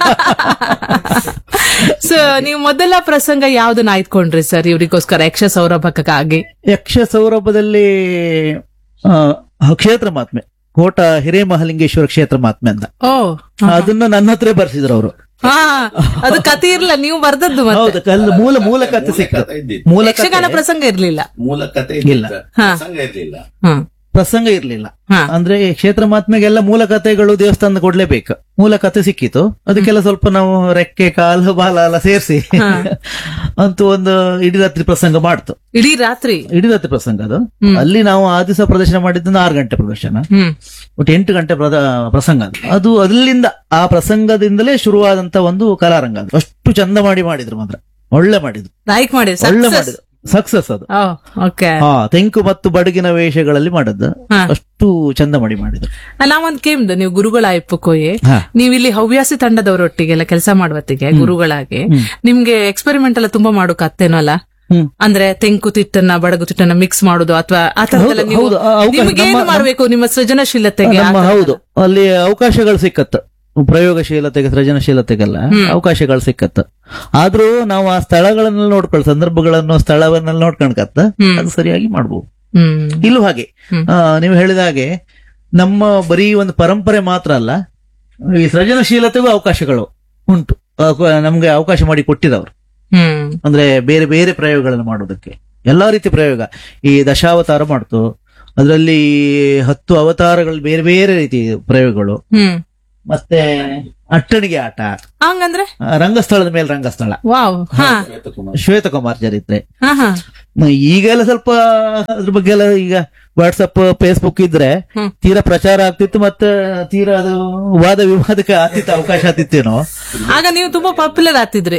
ಸೊ ನೀವು ಮೊದಲ ಪ್ರಸಂಗ ಯಾವ್ದನ್ನ ಆಯ್ಕೊಂಡ್ರಿ ಸರ್ ಇವ್ರಿಗೋಸ್ಕರ ಯಕ್ಷ ಸೌರಭಕ್ಕಾಗಿ ಯಕ್ಷ ಸೌರಭದಲ್ಲಿ ಆ, ಕ್ಷೇತ್ರ ಮಾತ್ಮೆ ಕೋಟ ಹಿರೇಮಹಲಿಂಗೇಶ್ವರ ಕ್ಷೇತ್ರ ಮಾತ್ಮೆ ಅಂತ ಓ ಅದನ್ನ ನನ್ನ ಹತ್ರ ಬರ್ಸಿದ್ರು ಅವರು ಹಾ ಅದು ಕತೆ ಇರ್ಲಿಲ್ಲ ನೀವು ಬರ್ದದ್ದು ಮತ್ತೆ ಹೌದು ಕಲ್ ಮೂಲ ಮೂಲ ಕಥೆ ಸಿಕ್ತು ಕಥೆ ಇದ್ದಿತ್ತು. ಮೂಲ ಯಕ್ಷಗಾನ ಕಥೆ ಪ್ರಸಂಗ ಇರ್ಲಿಲ್ಲ ಮೂಲ ಕತೆ ಇಲ್ಲ. ಹಾ. ಸಂಘ ಇರ್ಲಿಲ್ಲ ಹ್ಮ್ ಪ್ರಸಂಗ ಇರ್ಲಿಲ್ಲ ಹಾ ಅಂದ್ರೆ ಈ ಕ್ಷೇತ್ರ ಮಾತ್ಮೆಗೆಲ್ಲ ಮೂಲ ಕಥೆಗಳು ದೇವಸ್ಥಾನ ಕೊಡ್ಲೇಬೇಕು ಮೂಲ ಕಥೆ ಸಿಕ್ಕಿತು ಅದಕ್ಕೆಲ್ಲ ಸ್ವಲ್ಪ ನಾವು ರೆಕ್ಕೆ ಕಾಲು ಬಾಲ ಎಲ್ಲ ಸೇರಿಸಿ ಅಂತೂ ಒಂದು ಇಡೀ ರಾತ್ರಿ ಪ್ರಸಂಗ ಮಾಡ್ತು ಇಡೀ ರಾತ್ರಿ ಇಡೀ ರಾತ್ರಿ ಪ್ರಸಂಗ ಅದು ಅಲ್ಲಿ ನಾವು ಆ ದಿವಸ ಪ್ರದರ್ಶನ ಮಾಡಿದ್ದು ಆರು ಗಂಟೆ ಪ್ರದರ್ಶನ ಹ್ಮ್ ಒಟ್ಟು ಎಂಟು ಗಂಟೆ ಪ್ರದ- ಪ್ರಸಂಗ ಅದು. ಅದು ಅಲ್ಲಿಂದ ಆ ಪ್ರಸಂಗದಿಂದಲೇ ಶುರುವಾದಂತ ಒಂದು ಕಲಾರಂಗ ಅದು ಅಷ್ಟು ಚಂದ ಮಾಡಿ ಮಾಡಿದ್ರು ಮಾತ್ರ ಒಳ್ಳೆ ಮಾಡಿದ್ರು ಲೈಕ್ ಮಾಡಿ ಒಳ್ಳೆ ಮಾಡಿದ್ರು ಸಕ್ಸಸ್ ಅದು ಓಕೆ ಹಾ ತೆಂಕು ಮತ್ತು ಬಡಗಿನ ವೇಷಗಳಲ್ಲಿ ಮಾಡದ್ದು ಹಾ. ಅಷ್ಟು ಚಂದ ಮಾಡಿ ಮಾಡಿದ್ರು ನಾವೊಂದ್ ಕೇಮ್ದು ನೀವು ಗುರುಗಳ ಕೊಯ್ಯೆ ಹಾ. ನೀವು ಇಲ್ಲಿ ಹವ್ಯಾಸಿ ತಂಡದವರೊಟ್ಟಿಗೆಲ್ಲ ಕೆಲಸ ಮಾಡುವತ್ತಿಗೆ ಗುರುಗಳಾಗಿ ನಿಮ್ಗೆ ಎಕ್ಸ್ಪೆರಿಮೆಂಟ್ ಎಲ್ಲ ತುಂಬಾ ಮಾಡೋಕ್ ಅತ್ತೇನೋ ಅಲ್ಲ ಹ್ಮ್. ಅಂದ್ರೆ ತೆಂಕು ತಿಟ್ಟನ್ನ ಬಡಗು ತಿಟ್ಟನ್ನ ಮಿಕ್ಸ್ ಮಾಡುದು ಅಥವಾ ಆ ತರದೆಲ್ಲ ಹೌದು, ನೀವು ಹೌದು. ಆ ಅವಕಾಶ ನಿಮ್ಗೆ ಏನು ನಮ್ಮ- ಮಾಡ್ಬೇಕು ನಿಮ್ಮ ಸೃಜನಶೀಲತೆಗೆ ಆ ನಮ್ಮ ಥರ? ಹೌದು ಅಲ್ಲಿ ಅವಕಾಶಗಳು ಸಿಕ್ಕತ್ತು ಪ್ರಯೋಗಶೀಲತೆಗೆ ಸೃಜನಶೀಲತೆಗೆಲ್ಲ ಹ್ಮ್. ಅವಕಾಶಗಳು ಸಿಕ್ಕತ್ತು ಆದ್ರೂ ನಾವು ಆ ಸ್ಥಳಗಳನ್ನೆಲ್ಲ ನೋಡ್ಕೊಳ್ಳಿ ಸಂದರ್ಭಗಳನ್ನು ಸ್ಥಳವನ್ನೆಲ್ಲ ನೋಡ್ಕೊಂಡ್ಕತ್ತ ಹ್ಮ್. ಅದು ಸರಿಯಾಗಿ ಮಾಡ್ಬೋದು ಹ್ಮ್ ಇಲ್ಲೂ ಹಾಗೆ ಹ್ಮ್. ಆ, ನೀವು ಹೇಳಿದ ಹಾಗೆ ನಮ್ಮ ಬರೀ ಒಂದು ಪರಂಪರೆ ಮಾತ್ರ ಅಲ್ಲ ಈ ಸೃಜನಶೀಲತೆಗೂ ಅವಕಾಶಗಳು ಉಂಟು ಆ, ಕ- ನಮ್ಗೆ ಅವಕಾಶ ಮಾಡಿ ಕೊಟ್ಟಿದವರು ಹ್ಮ್ ಅಂದ್ರೆ ಬೇರೆ ಬೇರೆ ಪ್ರಯೋಗಗಳನ್ನು ಮಾಡೋದಕ್ಕೆ ಎಲ್ಲಾ ರೀತಿ ಪ್ರಯೋಗ ಈ ದಶಾವತಾರ ಮಾಡ್ತು ಅದರಲ್ಲಿ ಹತ್ತು ಅವತಾರಗಳು ಬೇರೆ ಬೇರೆ ರೀತಿ ಪ್ರಯೋಗಗಳು ಹ್ಮ್ ಮತ್ತೆ ಅಟ್ಟಣಿಗೆ ಆಟ ಹಂಗಂದ್ರೆ ಆ, ರಂಗಸ್ಥಳದ ಮೇಲೆ ರಂಗಸ್ಥಳ ವಾವ್ ಹಾ ಶ್ವೇತಕುಮಾರ್ ಚರಿತ್ರೆ ಹಾ ಹಾ ಈಗೆಲ್ಲ ಸ್ವಲ್ಪ ಅದ್ರ ಬಗ್ಗೆ ಎಲ್ಲ ಈಗ ವಾಟ್ಸಪ್ ಫೇಸ್ಬುಕ್ ಇದ್ರೆ ಹ್ಮ್. ತೀರಾ ಪ್ರಚಾರ ಆಗ್ತಿತ್ತು ಮತ್ತೆ ತೀರಾ ಅದು ವಾದ ವಿವಾದಕ್ಕೆ ಆಗ್ತಿತ್ತು ಅವಕಾಶ ಆಗ್ತಿತ್ತೇನೋ ಆಗ ನೀವು ತುಂಬಾ ಪಾಪ್ಯುಲರ್ ಆಗ್ತಿದ್ರಿ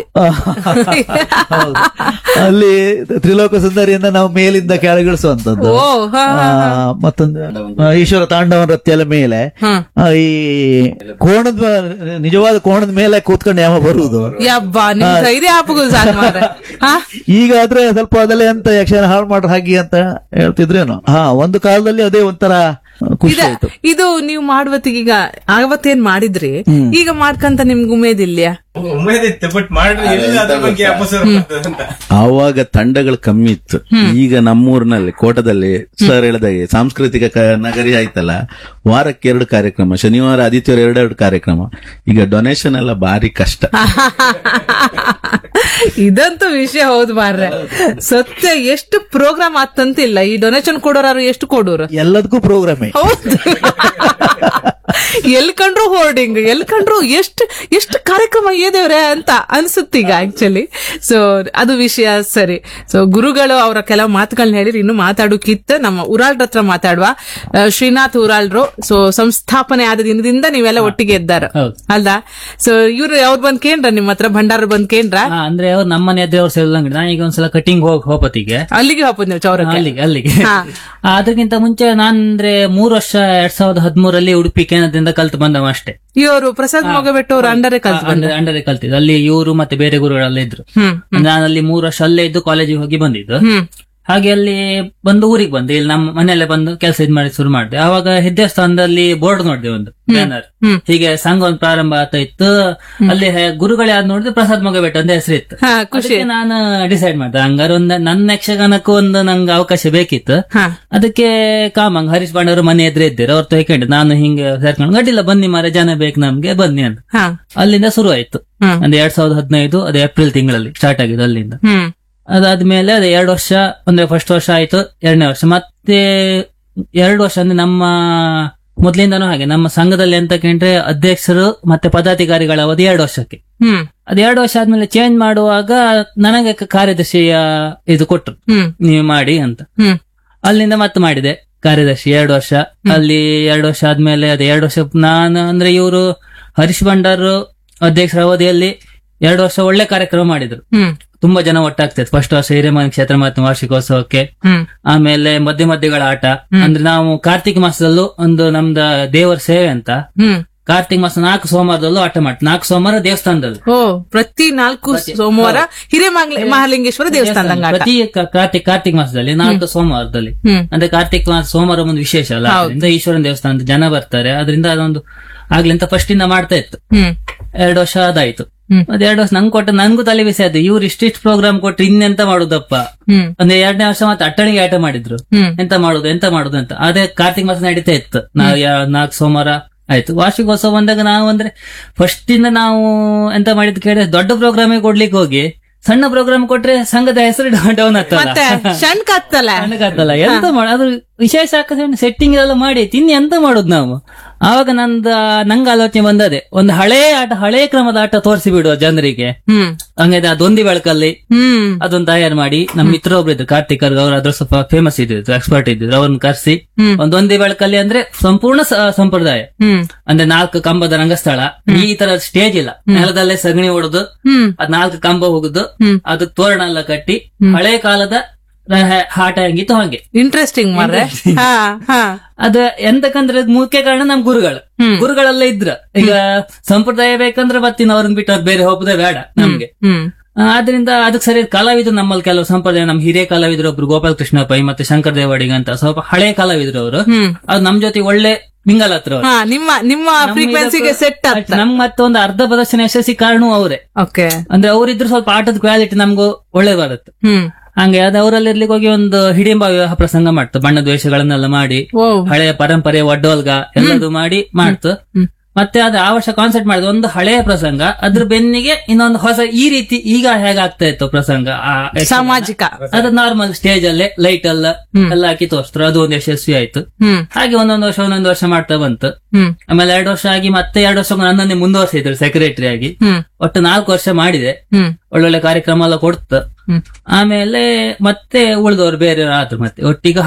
ಹೌದು. ಅಲ್ಲಿ ತ್ರಿಲೋಕ ಸುಂದರಿಯಿಂದ ನಾವು ಮೇಲಿಂದ ಕೆಳಗಿಳಿಸುವಂತದ್ದು ಓ ಹಾ ಆ, ಮತ್ತೊಂದು ಆ, ಈಶ್ವರ ತಾಂಡವ ನೃತ್ಯದ ಮೇಲೆ ಹಾ ಆ, ಈ ಕೋಣದ ನಿಜವಾದ ಕೋಣದ ಮೇಲೆ ಕೂತ್ಕೊಂಡು ಯಾವ ಬರುವುದು ಯಬ್ಬಾ ನಿಮ್ ಧೈರ್ಯ ಹಾಪುಗಳು ಸಾಕು ಮಾರ್ರೆ. ಹಾ ಈಗ ಆದ್ರೆ ಸ್ವಲ್ಪ ಅದೆಲ್ಲ ಎಂತ ಯಕ್ಷಗಾನ ಹಾಳು ಮಾಡ್ರ ಹಾಗೆ ಅಂತ ಹೇಳ್ತಿದ್ರೇನು ಹಾ ಒಂದು ಕಾಲದಲ್ಲಿ ಅದೇ ಒಂಥರ ಖುಷಿ ಇದ- ಆಯ್ತು ಇದು ನೀವು ಮಾಡುವತ್ತಿಗೆ ಈಗ ಅವತ್ತೇನ್ ಮಾಡಿದ್ರಿ ಈಗ ಮಾಡ್ಕಂತ ನಿಮ್ಗೆ ಉಮೇದಿಲ್ಯಾ ಉಮೇದಿತ್ತು ಬಟ್ ಮಾಡ್ರಿ ಎಲ್ಲಿ ಅದ್ರ ಬಗ್ಗೆ ಅಪಸರ ಬರ್ತದೆ ಅಂತ ಆವಾಗ ತಂಡಗಳು ಕಮ್ಮಿ ಇತ್ತು ಈಗ ನಮ್ಮೂರಿನಲ್ಲಿ ಕೋಟದಲ್ಲಿ ಸರ್ ಹೇಳಿದಾಗೆ ಸಾಂಸ್ಕೃತಿಕ ಕ- ನಗರಿ ಆಯ್ತಲ್ಲ ವಾರಕ್ಕೆ ಎರಡು ಕಾರ್ಯಕ್ರಮ ಶನಿವಾರ ಆದಿತ್ಯವಾರ ಎರಡೆರಡು ಕಾರ್ಯಕ್ರಮ ಈಗ ಡೊನೇಷನ್ ಎಲ್ಲ ಭಾರಿ ಕಷ್ಟ ಇದಂತೂ ವಿಷಯ ಹೌದು ಮಾರ್ರೆ ಸತ್ಯ ಎಷ್ಟು ಪ್ರೋಗ್ರಾಮ್ ಆತಂತಿಲ್ಲ ಈ ಡೊನೇಷನ್ ಕೊಡೋರು ಎಷ್ಟು ಕೊಡೋರು ಎಲ್ಲದಕ್ಕೂ ಪ್ರೋಗ್ರಾಮೇ ಹೌದು ಎಲ್ ಕಂಡ್ರು ಹೋರ್ಡಿಂಗ್ ಎಲ್ ಕಂಡ್ರು ಎಷ್ಟು ಎಷ್ಟು ಕಾರ್ಯಕ್ರಮ ಏದೇವ್ರೆ ಅಂತ ಅನ್ಸುತ್ತೆ ಈಗ ಆಕ್ಚುಲಿ ಸೊ ಅದು ವಿಷಯ ಸರಿ ಸೊ ಗುರುಗಳು ಅವರ ಕೆಲವು ಮಾತುಗಳನ್ನ ಹೇಳಿರಿ ಇನ್ನು ಮಾತಾಡೋಕಿತ್ತ ನಮ್ಮ ಉರಾಳ್ರ ಹತ್ರ ಮಾತಾಡುವ ಆ, ಶ್ರೀನಾಥ್ ಉರಾಳ್ರು ಸೊ ಸಂಸ್ಥಾಪನೆ ಆದ ದಿನದಿಂದ ನೀವೆಲ್ಲ ಒಟ್ಟಿಗೆ ಇದ್ದಾರ ಅಲ್ದಾ ಸೊ ಇವ್ರು ಅವ್ರು ಬಂದ್ ಕೇಂದ್ರ ನಿಮ್ಮ ಹತ್ರ ಭಂಡಾರ ಬಂದ್ ಕೇಂದ್ರ ಹಾ, ಅಂದ್ರೆ ಅವ್ರು ನಮ್ಮನೆ ಎದುರು ಸೇಲ್ ಅಂಗಡಿ ನಾನು ಈಗ ಒಂದ್ಸಲ ಕಟಿಂಗ್ ಹೋಗ್ ಹೋಪತಿಗೆ ಅಲ್ಲಿಗೆ ಹೋಗ್ಬೋದು ನೀವು ಚೌರಕ್ಕೆ ಅಲ್ಲಿಗೆ ಅಲ್ಲಿಗೆ ಹಾ. ಆ, ಅದಕ್ಕಿಂತ ಮುಂಚೆ ನಾನ್ ಅಂದ್ರೆ ಮೂರು ವರ್ಷ ಎರಡ್ ಸಾವಿರದ ಹದಿಮೂರಲ್ಲಿ ಉಡುಪಿ ಕೇಂದ್ರದಿಂದ ಕಲ್ತು ಬಂದವ ಅಷ್ಟೇ ಇವರು ಪ್ರಸಾದ್ ಮೊಗಬೆಟ್ಟು ಅವ್ರು ಅಂಡರೇ ಕಲ್ತು ಬಂದ ಅಂಡರ್ ಕಲ್ತಿದ್ದು ಅಲ್ಲಿ ಇವರು ಮತ್ತೆ ಬೇರೆ ಗುರುಗಳೆಲ್ಲ ಇದ್ರು ಹ್ಮ್ ನಾನು ಅಲ್ಲಿ ಮೂರು ವರ್ಷ ಅಲ್ಲೇ ಇದ್ದು ಕಾಲೇಜಿಗೆ ಹೋಗಿ ಬಂದಿದ್ದು ಹ್ಮ್ ಹಾಗೆ ಅಲ್ಲಿ ಬಂದು ಊರಿಗೆ ಬಂದೆ ಇಲ್ಲಿ ನಮ್ಮ ಮನೆಯಲ್ಲೇ ಬಂದು ಕೆಲಸ ಇದ್ ಮಾಡಿ ಶುರು ಮಾಡಿದೆ ಅವಾಗ ದೇವಸ್ಥಾನದಲ್ಲಿ ಬೋರ್ಡ್ ನೋಡಿದೆ ಒಂದು ಬ್ಯಾನರ್ ಹ್ಮ್. ಹೀಗೆ ಸಂಘ ಒಂದು ಪ್ರಾರಂಭ ಆಗ್ತಾ ಇತ್ತು ಅಲ್ಲಿ ಹೆ- ಗುರುಗಳು ಯಾವ್ದು ನೋಡಿದ್ರೆ ಪ್ರಸಾದ್ ಮೊಗಬೇಟ ಅಂತ ಹೆಸರಿತ್ತು ಹಾ ಖುಷಿ ಅದಕ್ಕೆ ನಾನು ಡಿಸೈಡ್ ಮಾಡಿದೆ ಹಂಗಾರೆ ಒಂದು ನನ್ನ ಯಕ್ಷಗಾನಕ್ಕೂ ಒಂದು ನಂಗೆ ಅವಕಾಶ ಬೇಕಿತ್ತು ಹಾ ಅದಕ್ಕೆ ಕಾಮಂಗ್ ಹರೀಶ್ ಪಾಂಡವರು ಮನೆ ಎದುರು ಇದ್ದೀರ ಅವ್ರ ತಗೊಂಡು ನಾನು ಹಿಂಗೆ ಸೇರ್ಕೊಂಡು ಗಡ್ಡಿಲ್ಲ ಬನ್ನಿ ಮಾರೆ ಜನ ಬೇಕು ನಮ್ಗೆ ಬನ್ನಿ ಅಂತ ಹಾ ಅಲ್ಲಿಂದ ಶುರು ಆಯ್ತು ಹ್ಮ್. ಅಂದ್ರೆ ಎರಡ್ ಸಾವಿರದ ಹದಿನೈದು ಅದು ಏಪ್ರಿಲ್ ತಿಂಗಳಲ್ಲಿ ಸ್ಟಾರ್ಟ್ ಆಗಿದೆ ಅಲ್ಲಿಂದ ಹ್ಮ್ ಅದಾದ್ಮೇಲೆ ಅದು ಎರಡು ವರ್ಷ ಅಂದ್ರೆ ಫಸ್ಟ್ ವರ್ಷ ಆಯ್ತು ಎರಡನೇ ವರ್ಷ ಮತ್ತೆ ಎರಡು ವರ್ಷ ಅಂದ್ರೆ ನಮ್ಮ ಮೊದ್ಲಿಂದನೂ ಹಾಗೆ ನಮ್ಮ ಸಂಘದಲ್ಲಿ ಅಂತ ಕೇಂದ್ರೆ ಅಧ್ಯಕ್ಷರು ಮತ್ತೆ ಪದಾಧಿಕಾರಿಗಳ ಅವಧಿ ಎರಡು ವರ್ಷಕ್ಕೆ ಹ್ಮ್ ಅದ್ ಎರಡು ವರ್ಷ ಆದ್ಮೇಲೆ ಚೇಂಜ್ ಮಾಡುವಾಗ ನನಗೆ ಕ- ಕಾರ್ಯದರ್ಶಿಯ ಇದು ಕೊಟ್ರು ಹ್ಮ್ ನೀವು ಮಾಡಿ ಅಂತ ಹ್ಮ್ ಅಲ್ಲಿಂದ ಮತ್ತೆ ಮಾಡಿದೆ ಕಾರ್ಯದರ್ಶಿ ಎರಡು ವರ್ಷ ಅಲ್ಲಿ ಎರಡು ವರ್ಷ ಆದ್ಮೇಲೆ ಅದೇ ಎರಡು ವರ್ಷ ನಾನು ಅಂದ್ರೆ ಇವರು ಹರೀಶ್ ಭಂಡಾರ್ ಅಧ್ಯಕ್ಷರ ಅವಧಿಯಲ್ಲಿ ಎರಡು ವರ್ಷ ಒಳ್ಳೆ ಕಾರ್ಯಕ್ರಮ ಮಾಡಿದ್ರು ಹ್ಮ್ ತುಂಬಾ ಜನ ಒಟ್ಟಾಗ್ತದೆ ಫಸ್ಟ್ ವರ್ಷ ಹಿರೇಮನೆ ಕ್ಷೇತ್ರ ಮತ್ತು ವಾರ್ಷಿಕೋತ್ಸವಕ್ಕೆ ಹ್ಮ್ ಆಮೇಲೆ ಮಧ್ಯ ಮಧ್ಯಗಳ ಆಟ ಅಂದ್ರೆ ನಾವು ಕಾರ್ತಿಕ ಮಾಸದಲ್ಲೂ ಒಂದು ನಮ್ದ ದೇವರ ಸೇವೆ ಅಂತ ಹ್ಮ್ ಕಾರ್ತಿಕ ಮಾಸ ನಾಲ್ಕು ಸೋಮವಾರದಲ್ಲೂ ಆಟ ಮಾಡ್ತೀವಿ ನಾಲ್ಕು ಸೋಮವಾರ ದೇವಸ್ಥಾನದಲ್ಲಿ ಓ ಪ್ರತಿ ನಾಲ್ಕು ಸೋಮವಾರ ಹಿರೇಮಂಗ್ಲ ಮಹಾಲಿಂಗೇಶ್ವರ ದೇವಸ್ಥಾನದಂಗ ಆಟ ಪ್ರತಿ ಕ- ಕಾರ್ತಿಕ್ ಕಾರ್ತಿಕ ಮಾಸದಲ್ಲಿ ನಾಲ್ಕು ಸೋಮವಾರದಲ್ಲಿ ಹ್ಮ್ ಅಂದ್ರೆ ಕಾರ್ತಿಕ ಮಾಸ ಸೋಮವಾರ ಒಂದು ವಿಶೇಷ ಅಲ್ಲ ಅದರಿಂದ ಈಶ್ವರನ ದೇವಸ್ಥಾನದ ಜನ ಬರ್ತಾರೆ ಅದರಿಂದ ಅದೊಂದು ಆಗ್ಲಿಂತ ಫಸ್ಟ್ ಇಂದ ಮಾಡ್ತಾ ಇತ್ತು ಹ್ಮ್ ಎರಡು ವರ್ಷ ಅದಾಯ್ತು ಹ್ಮ್. ಮತ್ತೆ ಎರಡು ವರ್ಷ ನಂಗೆ ಕೊಟ್ಟ ನನ್ಗೂ ತಲೆ ಬಿಸಿ ಆಯ್ತು ಇವ್ರು ಇಷ್ಟಿಷ್ಟು ಪ್ರೋಗ್ರಾಮ್ ಕೊಟ್ರೆ ಇನ್ನೆಂತ ಮಾಡುದಪ್ಪ ಹ್ಮ್ ಅಂದ್ರೆ ಎರಡನೇ ವರ್ಷ ಮತ್ತೆ ಅಟ್ಟಣಿಗೆ ಆಟ ಮಾಡಿದ್ರು ಹ್ಮ್ ಎಂತ ಮಾಡುದು ಎಂತ ಮಾಡುದು ಅಂತ ಅದೇ ಕಾರ್ತಿಕ ಮಾಸ ನಡೀತಾ ಇತ್ತು ನಾವು ನಾಲ್ಕು ಸೋಮವಾರ ಆಯ್ತು ವಾರ್ಷಿಕೋತ್ಸವ ಬಂದಾಗ ನಾವು ಅಂದ್ರೆ ಫಸ್ಟ್ ಇಂದ ನಾವು ಎಂತ ಮಾಡಿದ್ ಕೇಳಿದ್ರೆ ದೊಡ್ಡ ಪ್ರೋಗ್ರಾಮೇ ಕೊಡ್ಲಿಕ್ಕೆ ಹೋಗಿ ಸಣ್ಣ ಪ್ರೋಗ್ರಾಮ್ ಕೊಟ್ರೆ ಸಂಘದ ಹೆಸರು ಡೌನ್ ಮತ್ತೆ ಆಗ್ತಲ್ಲ ಶಣ್ಕ್ ಹತ್ತಲ್ಲ ನನಗತ್ತಲ್ಲ ಎಂತ ಮಾಡ ಅದು ವಿಶೇಷ ಸೆಟ್ಟಿಂಗ್ ಎಲ್ಲ ಮಾಡಿ ತಿನ್ನಿ ಎಂತ ಮಾಡುದು ನಾವು ಆವಾಗ ನಂದ ನಂಗೆ ಆಲೋಚನೆ ಬಂದದೆ ಒಂದು ಹಳೇ ಆಟ ಹಳೇ ಕ್ರಮದ ಆಟ ತೋರಿಸಿ ಬಿಡುವ ಜನರಿಗೆ ಹ್ಮ್ ಹಂಗಾದ್ರೆ ಆ ದೊಂದಿ ಬೆಳಕಲ್ಲಿ ಹ್ಮ್ ಅದನ್ನ ತಯಾರು ಮಾಡಿ ನಮ್ಮ ಮಿತ್ರ ಒಬ್ರು ಇದ್ರು ಕಾರ್ತಿಕ್ ಅವ್ರು ಅವ್ರು ಅದ್ರ ಸ್ವಲ್ಪ ಫೇಮಸ್ ಇದ್ದಿದ್ರು ಎಕ್ಸ್ಪರ್ಟ್ ಇದ್ದಿದ್ರು ಅವ್ರನ್ನ ಕರ್ಸಿ ಹ್ಮ್. ಒಂದೊಂದೇ ಬೆಳಕಲ್ಲಿ ಅಂದ್ರೆ ಸಂಪೂರ್ಣ ಸ- ಸಂಪ್ರದಾಯ ಹ್ಮ್ ಅಂದ್ರೆ ನಾಲ್ಕು ಕಂಬದ ರಂಗಸ್ಥಳ ಈ ತರ ಸ್ಟೇಜ್ ಇಲ್ಲ ನೆಲದಲ್ಲೇ ಸಗಣಿ ಹೊಡೆದು ಹ್ಮ್ ಅದ್ ನಾಲ್ಕು ಕಂಬ ಹೋಗುದು ಹ್ಮ್. ಅದಕ್ಕೆ ತೋರಣ ಎಲ್ಲ ಕಟ್ಟಿ ಹಳೆ ಕಾಲದ ರ- ಆಟ ಹೆಂಗಿತ್ತು ಹಾಗೆ ಇಂಟ್ರೆಸ್ಟಿಂಗ್ ಮಾರ್ರೆ ಹಾ ಹಾ ಅದ ಎಂತಕಂದ್ರೆ ಅದ್ ಮುಖ್ಯ ಕಾರಣ ನಮ್ ಗುರುಗಳು ಹ್ಮ್. ಗುರುಗಳೆಲ್ಲ ಇದ್ರ ಈಗ ಸಂಪ್ರದಾಯ ಬೇಕಂದ್ರೆ ಮತ್ತಿನ ಅವ್ರನ್ನ ಬಿಟ್ಟು ಅದ್ ಬೇರೆ ಹೋಗುದೇ ಬೇಡ ನಮ್ಗೆ ಹ್ಮ್ ಆ, ಆದ್ರಿಂದ ಅದಕ್ಕೆ ಸರಿ ಕಲಾವಿದ್ರು ನಮ್ಮಲ್ಲಿ ಕೆಲವು ಸಂಪ್ರದಾಯ ನಮ್ ಹಿರಿಯ ಕಲಾವಿದ್ರು ಒಬ್ರು ಗೋಪಾಲ ಕೃಷ್ಣ ಪೈ ಮತ್ತೆ ಶಂಕರ ದೇವಾಡಿಗ ಅಂತ ಸ್ವಲ್ಪ ಹಳೆ ಕಲಾವಿದ್ರು ಅವರು ಹ್ಮ್ ಅದು ನಮ್ ಜೊತೆ ಒಳ್ಳೆ ಮಿಂಗಲ್ ಹತ್ರ ಅವ್ರು. ಹಾ ನಿಮ್ಮ ನಿಮ್ಮ ನಮ್ಮ ಫ್ರೀಕ್ವೆನ್ಸಿಗೆ ಇದಕ್ಕೂ- ಸೆಟ್ ಆಗ್ತ ನಮ್ ಮತ್ತೊಂದು ಅರ್ಧ ಪ್ರದರ್ಶನ ಯಶಸ್ವಿ ಕಾರಣವೂ ಅವರೇ ಓಕೆ ಅಂದ್ರೆ ಅವರಿದ್ರು ಸ್ವಲ್ಪ ಆಟದ ಕ್ವಾಲಿಟಿ ನಮ್ಗೂ ಒಳ್ಳೆ ಬರುತ್ತೆ ಹ್ಮ್ ಹಂಗೆ ಅದು ಅವರಲ್ಲಿ ಇರ್ಲಿಕ್ಕೆ ಹೋಗಿ ಒಂದು ಹಿಡಿಂಬ ವಿವಾಹ ಪ್ರಸಂಗ ಮಾಡ್ತು ಬಣ್ಣ ದ್ವೇಷಗಳನ್ನೆಲ್ಲ ಮಾಡಿ ಓ ಹಳೆಯ ಪರಂಪರೆ ಒಡ್ಡೋಲ್ಗ ಎಲ್ಲದು ಮಾಡಿ ಮಾಡ್ತು ಹ್ಮ್. ಮತ್ತೆ ಅದು ಆ ವರ್ಷ ಕಾನ್ಸರ್ಟ್ ಮಾಡಿದ ಒಂದು ಹಳೆಯ ಪ್ರಸಂಗ ಅದ್ರ ಬೆನ್ನಿಗೆ ಇನ್ನೊಂದು ಹೊಸ ಈ ರೀತಿ ಈಗ ಹೇಗಾಗ್ತಾ ಇತ್ತು ಪ್ರಸಂಗ ಆ ಯಕ್ಷಗಾನ. ಸಾಮಾಜಿಕ ಅದು ನಾರ್ಮಲ್ ಸ್ಟೇಜ್ ಅಲ್ಲೇ ಲೈಟ್ ಎಲ್ಲ ಎಲ್ಲ ಹಾಕಿ ತೋರಿಸ್ರು ಅದು ಒಂದು ಯಶಸ್ವಿ ಆಯ್ತು ಹ್ಮ್ ಹಾಗೆ ಒಂದೊಂದು ವರ್ಷ ಒಂದೊಂದು ವರ್ಷ ಮಾಡ್ತಾ ಬಂತು ಹ್ಮ್ ಆಮೇಲೆ ಎರಡು ವರ್ಷ ಆಗಿ ಮತ್ತೆ ಎರಡು ವರ್ಷ ನನ್ನನ್ನೇ ಮುಂದುವರಿಸಿದ್ರು ಸೆಕ್ರೆಟರಿ ಆಗಿ ಹ್ಮ್ ಒಟ್ಟು ನಾಲ್ಕು ವರ್ಷ ಮಾಡಿದೆ ಹ್ಮ್ ಒಳ್ಳೊಳ್ಳೆ ಕಾರ್ಯಕ್ರಮ ಎಲ್ಲ ಕೊಡ್ತು ಹ್ಮ್ ಆಮೇಲೆ ಮತ್ತೆ ಉಳಿದವರು ಬೇರೆ ಆದ್ರು ಮತ್ತೆ ಒಟ್ಟಿಗೆ